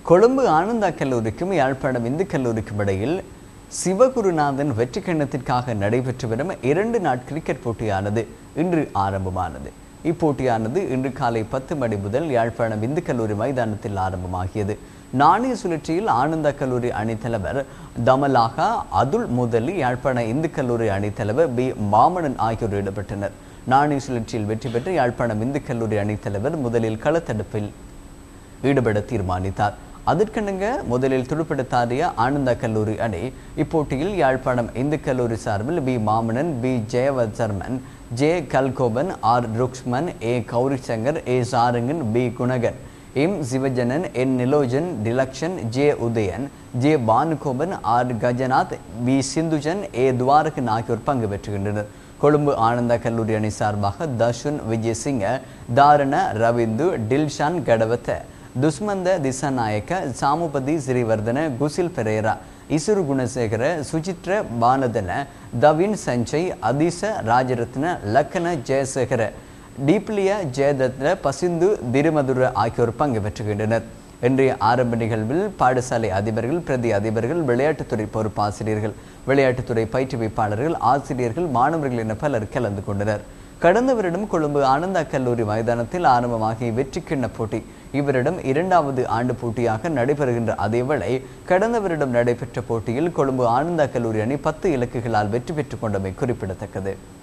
கொழும்பு ஆனந்தா கல்லூரிக்கும் யாழ்ப்பாணம் இந்து கல்லூரிக்கும் இடையில் சிவகுருநாதன் வெற்றி கண்ணத்திற்காக நடைபெற்று வரும் இரண்டு நாட் கிரிக்கெட் போட்டியானது இன்று ஆரம்பமானது இப்போட்டியானது இன்று காலை பத்து மணி முதல் யாழ்ப்பாணம் இந்து கல்லூரி மைதானத்தில் ஆரம்பமாகியது நாணய சுழற்சியில் ஆனந்தா கல்லூரி அணித்தலைவர் தமலாகா அதுல் முதலி யாழ்ப்பாண இந்து கல்லூரி அணித்தலைவர் பி மாமனன் ஆகியோர் ஈடுபட்டனர் நாணய சுழற்சியில் வெற்றி பெற்று யாழ்ப்பாணம் இந்து கல்லூரி அணித்தலைவர் முதலில் களத்தடுப்பில் ஈடுபட தீர்மானித்தார் அதற்கெனங்க முதலில் துடுப்படுத்தாடிய ஆனந்தா கல்லூரி அணி இப்போட்டியில் யாழ்ப்பாணம் இந்து கல்லூரி சார்பில் P Mamanan P Jeyavarman J Kalkopan R Rukshman A Gowrishankar A Sarangan P Gunagan M Sivajanan N Nilojan Dilakshan J Udayan J Banugopan R Gajanath P Sinthujan A Thuvarakan ஆகியோர் பங்கு பெற்றுகின்றனர் கொழும்பு ஆனந்தா கல்லூரி அணி சார்பாக தர்ஷுன் விஜயசிங்க தாரண ரவிந்து டில்ஷான் கடவத்த துஷ்மந்த திசாநாயக்க சாமுபதி சிறிவர்தன குசில் பெரேரா இசுரு குணசேகர சுசித்ர பானதன தவின் சஞ்சய் அதிச ராஜரத்ன லக்கன ஜெயசேகர டீப்லிய ஜெயதத்ன பசிந்து திருமதுர ஆகியோர் பங்கு பெற்றுகின்றனர் இன்றைய ஆரம்ப நிகழ்வில் பாடசாலை அதிபர்கள் பிரதி அதிபர்கள் விளையாட்டுத்துறை பொறுப்பாசிரியர்கள் விளையாட்டுத்துறை பயிற்றுவிப்பாளர்கள் ஆசிரியர்கள் மாணவர்கள் என பலர் கலந்து கொண்டனர் கடந்த வருடம் கொழும்பு ஆனந்தா கல்லூரி மைதானத்தில் ஆரம்பமாகிய வெற்றி கிண்ண போட்டி இவரிடம் இரண்டாவது ஆண்டு போட்டியாக நடைபெறுகின்ற அதேவேளை கடந்த வருடம் நடைபெற்ற போட்டியில் கொழும்பு ஆனந்தா கல்லூரி அணி பத்து இலக்குகளால் வெற்றி பெற்றுக் கொண்டமை குறிப்பிடத்தக்கது